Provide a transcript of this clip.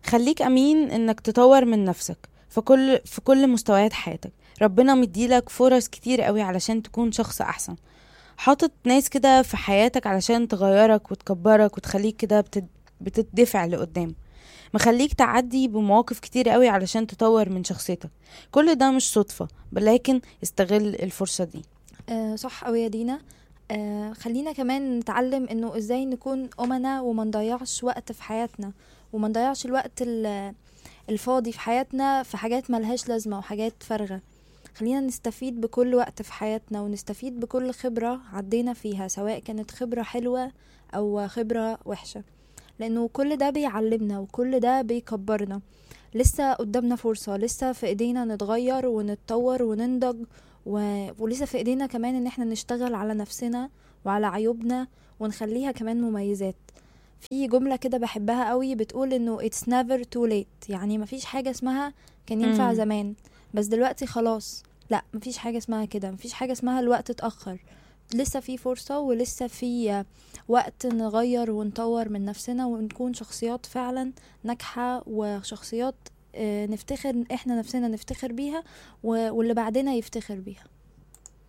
خليك امين انك تطور من نفسك في كل في كل مستويات حياتك ربنا مديلك فرص كتير قوي علشان تكون شخص احسن حاطط ناس كده في حياتك علشان تغيرك وتكبرك وتخليك كده بتد... بتدفع لقدام مخليك تعدي بمواقف كتير قوي علشان تطور من شخصيتك كل ده مش صدفة ولكن استغل الفرصة دي آه صح أوي يا دينا آه خلينا كمان نتعلم انه ازاي نكون امنا وما نضيعش وقت في حياتنا وما نضيعش الوقت ال- الفاضي في حياتنا في حاجات ملهاش لازمة وحاجات فارغة خلينا نستفيد بكل وقت في حياتنا ونستفيد بكل خبرة عدينا فيها سواء كانت خبرة حلوة أو خبرة وحشة لأنه كل ده بيعلمنا وكل ده بيكبرنا لسه قدامنا فرصة لسه في ايدينا نتغير ونتطور وننضج و... ولسه في ايدينا كمان ان احنا نشتغل على نفسنا وعلى عيوبنا ونخليها كمان مميزات في جملة كده بحبها قوي بتقول انه it's never too late يعني مفيش حاجة اسمها كان ينفع مم. زمان بس دلوقتي خلاص لا مفيش حاجة اسمها كده مفيش حاجة اسمها الوقت اتأخر لسه في فرصة ولسه في وقت نغير ونطور من نفسنا ونكون شخصيات فعلا ناجحة وشخصيات آه، نفتخر احنا نفسنا نفتخر بيها و- واللي بعدنا يفتخر بيها